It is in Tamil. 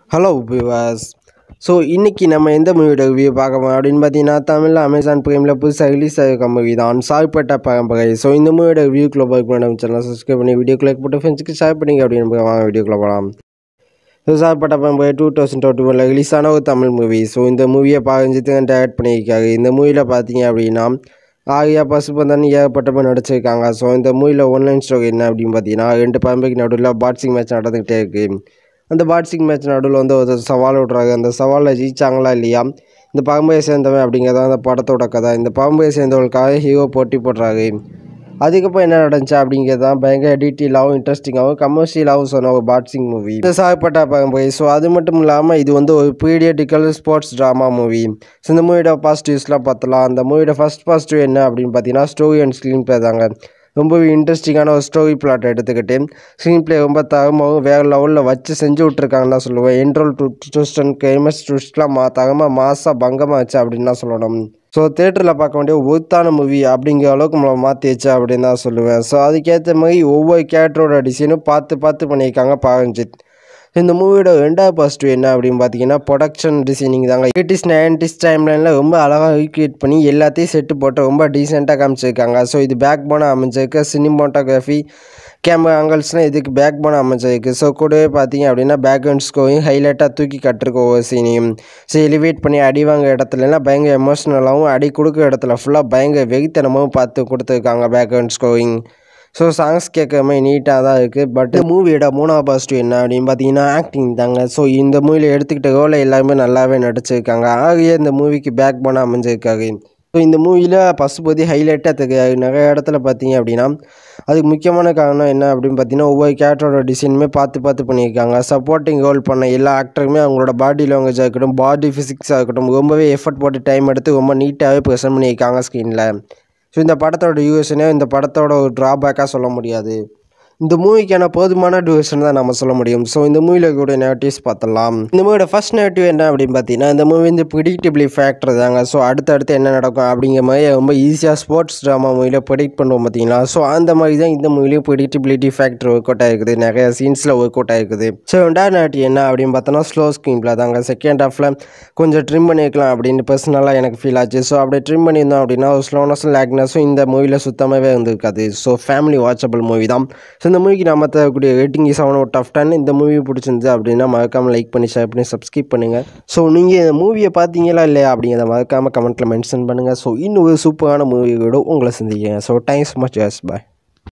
ஹலோ விவாஸ் ஸோ இன்றைக்கி நம்ம எந்த மூவியோட ரிவ்யூ பார்க்க போகிறோம் அப்படின்னு பார்த்தீங்கன்னா தமிழில் அமேசான் ப்ரைமில் புதுசாக ரிலீஸ் ஆகிருக்க மூவி தான் சாய்ப்பட்ட பரம்பரை ஸோ இந்த மூவியோட ரிவ்யூக்குள்ளே போய் நம்ம சேனல் சப்ஸ்கிரைப் பண்ணி வீடியோ லைக் போட்டு ஃப்ரெண்ட்ஸுக்கு ஷேர் பண்ணிங்க அப்படின்னு வாங்க வீடியோக்குள்ளே போகலாம் so Sarpatta Parambarai two thousand twenty ஒனில் ரிலீஸ் ஆன ஒரு தமிழ் மூவி ஸோ இந்த மூவியை பாரஞ்சித்து டேரக்ட் பண்ணியிருக்காரு இந்த மூவியில் பார்த்தீங்க அப்படின்னா ஆரியா பசுபந்தன் ஏகப்பட்ட பேர் நடிச்சிருக்காங்க ஸோ இந்த மூவியில் ஒன்லைன் ஸ்டோரி என்ன அப்படின்னு பார்த்தீங்கன்னா ரெண்டு பரம்பரைக்கு நடுவில் பாக்ஸிங் மேட்ச் நடந்துக்கிட்டே இருக்குது அந்த பாக்ஸிங் மேட்ச் நடுவில் வந்து ஒரு சவால் விட்றாங்க அந்த சவாலில் ஜெயிச்சாங்களா இல்லையா இந்த பரம்பரையை சேர்ந்தவன் அப்படிங்கிறத அந்த படத்தோட கதை இந்த பரம்பரையை சேர்ந்தவர்களுக்காக ஹீரோ போட்டி போடுறாரு அதுக்கப்புறம் என்ன நடந்துச்சு அப்படிங்கிறது தான் பயங்கர டீட்டெயிலாகவும் இன்ட்ரெஸ்டிங்காகவும் கமர்ஷியலாகவும் சொன்ன ஒரு பாக்ஸிங் மூவி இந்த சாகப்பட்ட பரம்பரை ஸோ அது மட்டும் இல்லாமல் இது வந்து ஒரு periodical sports drama movie so இந்த மூவியோட பாசிட்டிவ்ஸ்லாம் பார்த்தலாம் அந்த மூவியோட ஃபஸ்ட் பாசிட்டிவ் என்ன அப்படின்னு பார்த்தீங்கன்னா ஸ்டோரி அண்ட் ஸ்க்ரீன் ப்ளே தாங்க ரொம்பவே இன்ட்ரெஸ்டிங்கான ஒரு ஸ்டோரி பிளாட் எடுத்துக்கிட்டு ஸ்க்ரீன் ப்ளே ரொம்ப தரமாகவும் வேறு லெவலில் வச்சு செஞ்சு விட்ருக்காங்கன்னு தான் சொல்லுவேன் enrol to twist and games ட்விஸ்ட்லாம் மா தரமாக மாசாக பங்கமாக வச்சு அப்படின்னு தான் சொல்லணும் ஸோ தேட்டரில் பார்க்க வேண்டிய ஒருத்தான மூவி அப்படிங்கிற அளவுக்கு நம்மளை மாற்றிடுச்சு அப்படின்னு தான் சொல்லுவேன் ஸோ அதுக்கேற்ற மாதிரி ஒவ்வொரு கேரக்டரோட டிசைனும் பார்த்து பார்த்து பண்ணியிருக்காங்க பாரஞ்சித் இந்த மூவியோட ரெண்டாவது பாசிட்டிவ் என்ன அப்படின்னு பார்த்தீங்கன்னா ப்ரொடக்ஷன் டிசைனிங் தாங்க எயிட்டிஸ் நைன்டிஸ் டைம்லைனில் ரொம்ப அழகாக ரீக்ரியேட் பண்ணி எல்லாத்தையும் செட்டு போட்டு ரொம்ப டீசெண்டாக காமிச்சிருக்காங்க ஸோ இது பேக் போனாக அமைஞ்சிருக்கு சினிமாட்டோகிராஃபி கேமரா ஆங்கிள்ஸ்லாம் இதுக்கு பேக் போனாக அமைஞ்சிருக்கு ஸோ கூடவே பார்த்தீங்க அப்படின்னா பேக்ரவுண்ட் ஸ்கோரையும் ஹைலைட்டாக தூக்கி கட்டிருக்க ஒவ்வொரு சீனையும் ஸோ எலிவேட் பண்ணி அடி வாங்க இடத்துலலாம் பயங்கர எமோஷ்னலாகவும் அடி கொடுக்குற இடத்துல ஃபுல்லாக பயங்கர வெறித்தனமாகவும் பார்த்து கொடுத்துருக்காங்க பேக்ரவுண்ட் ஸ்கோரிங் ஸோ சாங்ஸ் கேட்குற மாதிரி நீட்டாக தான் இருக்குது பட் மூவியோட மூணாவது பாசிட்டிவ் என்ன அப்படின்னு பார்த்தீங்கன்னா ஆக்டிங் தாங்க ஸோ இந்த மூவியில் எடுத்துக்கிட்ட ரோலை எல்லாருமே நல்லாவே நடிச்சிருக்காங்க ஆகிய இந்த மூவிக்கு பேக் போனால் அமைஞ்சிருக்காரு ஸோ இந்த மூவியில் பசுபதி ஹைலைட்டாக தெரியாது நிறைய இடத்துல பார்த்தீங்க அப்படின்னா அதுக்கு முக்கியமான காரணம் என்ன அப்படின்னு பார்த்தீங்கன்னா ஒவ்வொரு கேரக்டரோட டிசைனுமே பார்த்து பார்த்து பண்ணியிருக்காங்க சப்போர்ட்டிங் ரோல் பண்ண எல்லா ஆக்டருமே அவங்களோட பாடி லாங்குவேஜாக இருக்கட்டும் பாடி ஃபிசிக்ஸாக இருக்கட்டும் ரொம்பவே எஃபர்ட் போட்டு டைம் எடுத்து ரொம்ப நீட்டாகவே ப்ரெசென்ட் பண்ணியிருக்காங்க ஸ்க்ரீனில் ஸோ இந்த படத்தோட டியூரேஷனே இந்த படத்தோட ஒரு ட்ராபேக்காக சொல்ல முடியாது இந்த மூவிக்கான போதுமான டியூரேஷன் தான் நம்ம சொல்ல முடியும் ஸோ இந்த மூவியில் கூட நெகட்டிவ்ஸ் பார்த்தலாம் இந்த மூவியோட ஃபர்ஸ்ட் நெகட்டிவ் என்ன அப்படின்னு பார்த்தீங்கன்னா இந்த மூவி வந்து ப்ரிடிக்டபிளி ஃபேக்டர் தாங்க ஸோ அடுத்தடுத்து என்ன நடக்கும் அப்படிங்கிற மாதிரி ரொம்ப ஈஸியாக ஸ்போர்ட்ஸ் ட்ராமா மூவியில் ப்ரிடிக்ட் பண்ணுவோம் பார்த்தீங்களா ஸோ அந்த மாதிரி தான் இந்த மூவிலையும் ப்ரிடிக்டபிலிட்டி ஃபேக்டர் ஒர்க் அவுட் ஆகிருக்குது நிறைய சீன்ஸில் ஒர்க் அவுட் ஆகிருக்குது ஸோ ரெண்டாவது நெகட்டிவ் என்ன அப்படின்னு பார்த்தோன்னா ஸ்லோ ஸ்க்ரீனில் தாங்க செகண்ட் ஹாஃபில் கொஞ்சம் ட்ரிம் பண்ணியிருக்கலாம் அப்படின்னு பர்சனலாக எனக்கு ஃபீல் ஆச்சு ஸோ அப்படியே ட்ரிம் பண்ணியிருந்தோம் அப்படின்னா ஒரு ஸ்லோனஸும் லேக்னஸும் இந்த மூவியில் சுத்தமாகவே இருந்திருக்காது ஸோ ஃபேமிலி வாட்சபிள் மூவி தான் ஸோ இந்த மூவிக்கு நம்ம தரக்கூடிய rating is seven out of ten இந்த மூவி பிடிச்சிருந்து அப்படின்னா மறக்காமல் லைக் பண்ணி ஷேர் பண்ணி சப்ஸ்கிரைப் பண்ணுங்கள் ஸோ நீங்கள் இந்த மூவியை பார்த்தீங்களா இல்லையா அப்படிங்கிறத மறக்காமல் கமெண்ட்டில் மென்ஷன் பண்ணுங்கள் ஸோ இன்னும் ஒரு சூப்பரான மூவியோட உங்களை சந்திக்கிறேன் ஸோ தேங்க்ஸ் மச் எஸ் பாய்